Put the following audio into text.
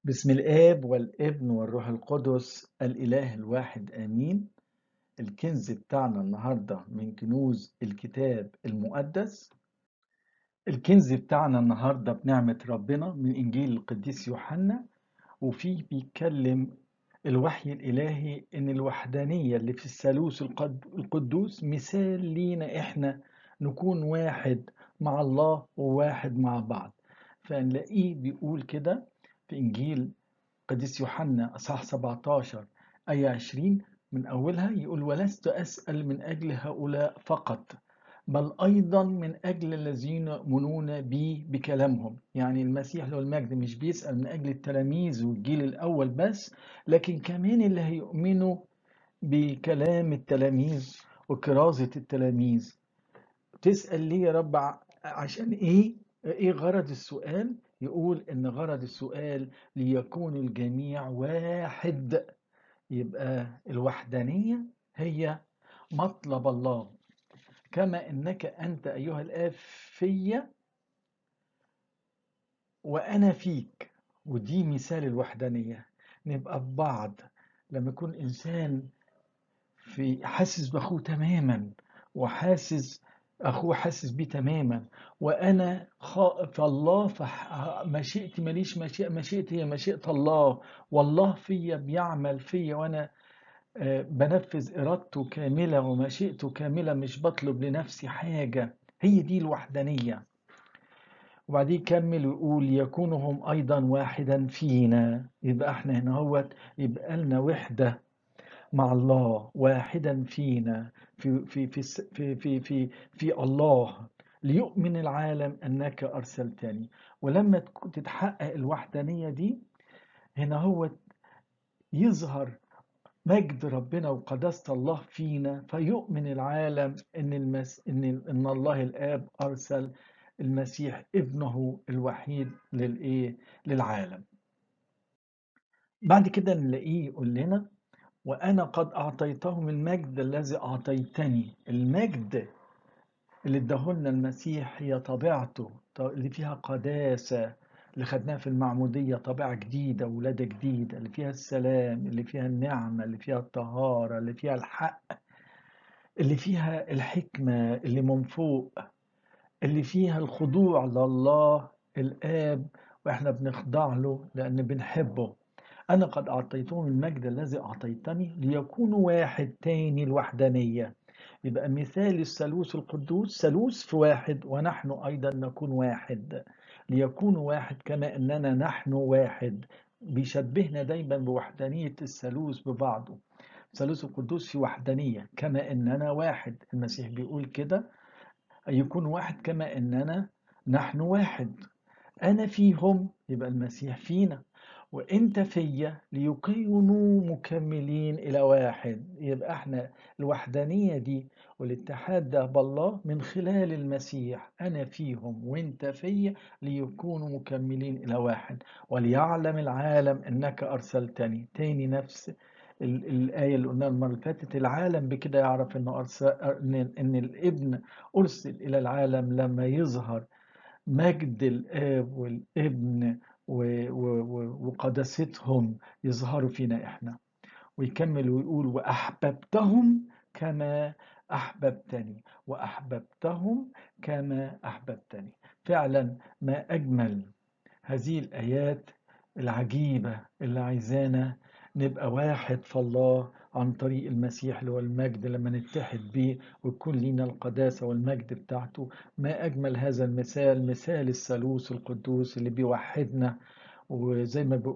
بسم الآب والابن والروح القدس الإله الواحد آمين الكنز بتاعنا النهاردة من كنوز الكتاب المقدس الكنز بتاعنا النهاردة بنعمة ربنا من إنجيل القديس يوحنا وفيه بيتكلم الوحي الإلهي إن الوحدانية اللي في الثالوث القد- القدوس مثال لينا إحنا نكون واحد مع الله وواحد مع بعض فنلاقيه بيقول كده في إنجيل قديس يوحنا أصحاح 17 آية 20 من أولها يقول ولست أسأل من أجل هؤلاء فقط بل أيضا من أجل الذين يؤمنون بي بكلامهم يعني المسيح له المجد مش بيسأل من أجل التلاميذ والجيل الأول بس لكن كمان اللي هيؤمنوا بكلام التلاميذ وكرازة التلاميذ تسأل ليه يا رب ع- عشان إيه؟ إيه غرض السؤال؟ يقول إن غرض السؤال ليكون الجميع واحد يبقى الوحدانية هي مطلب الله كما إنك أنت أيها الآب فيا وأنا فيك ودي مثال الوحدانية نبقى في بعض لما يكون إنسان في حاسس بأخوه تماما وحاسس أخوه حاسس بيه تماما وأنا خا- في الله فح- مشيئتي ماليش مشيئة مشيئتي هي مشيئة الله والله فيا بيعمل فيا وأنا آه، بنفذ إرادته كاملة ومشيئته كاملة مش بطلب لنفسي حاجة هي دي الوحدانية وبعدين يكمل ويقول يكونوا هم أيضا واحدا فينا يبقى احنا هنا هوت يبقى لنا وحدة مع الله واحدا فينا في في في الس- في في في, في الله ليؤمن العالم أنك أرسلتني ولما تك- تتحقق الوحدانية دي هنا هو يظهر مجد ربنا وقداسة الله فينا فيؤمن العالم ان المس... ان ان الله الاب ارسل المسيح ابنه الوحيد للايه للعالم بعد كده نلاقيه يقول لنا وانا قد اعطيتهم المجد الذي اعطيتني المجد اللي اداهولنا المسيح هي طبيعته ط- اللي فيها قداسة اللي خدناها في المعمودية طبيعة جديدة ولادة جديدة اللي فيها السلام اللي فيها النعمة اللي فيها الطهارة اللي فيها الحق اللي فيها الحكمة اللي من فوق اللي فيها الخضوع لله الآب وإحنا بنخضع له لأن بنحبه أنا قد أعطيتهم المجد الذي أعطيتني ليكونوا واحد تاني الوحدانية يبقى مثال الثالوث القدوس ثالوث في واحد ونحن أيضا نكون واحد ليكونوا واحد كما أننا نحن واحد بيشبهنا دايما بوحدانية الثالوث ببعضه الثالوث القدوس في وحدانية كما أننا واحد المسيح بيقول كده يكون واحد كما أننا نحن واحد أنا فيهم يبقى المسيح فينا وانت فيا ليكونوا مكملين الى واحد يبقى احنا الوحدانيه دي والاتحاد ده بالله من خلال المسيح انا فيهم وانت فيا ليكونوا مكملين الى واحد وليعلم العالم انك ارسلتني تاني نفس ال- الآية اللي قلناها المرة اللي فاتت العالم بكده يعرف إنه أرسل إن إن الابن أرسل إلى العالم لما يظهر مجد الآب والابن و- و- و- وقداستهم يظهروا فينا إحنا ويكمل ويقول وأحببتهم كما أحببتني وأحببتهم كما أحببتني فعلا ما أجمل هذه الآيات العجيبة اللي عايزانا نبقى واحد في الله عن طريق المسيح اللي هو المجد لما نتحد بيه ويكون لينا القداسة والمجد بتاعته ما أجمل هذا المثال مثال الثالوث القدوس اللي بيوحدنا وزي ما بيقول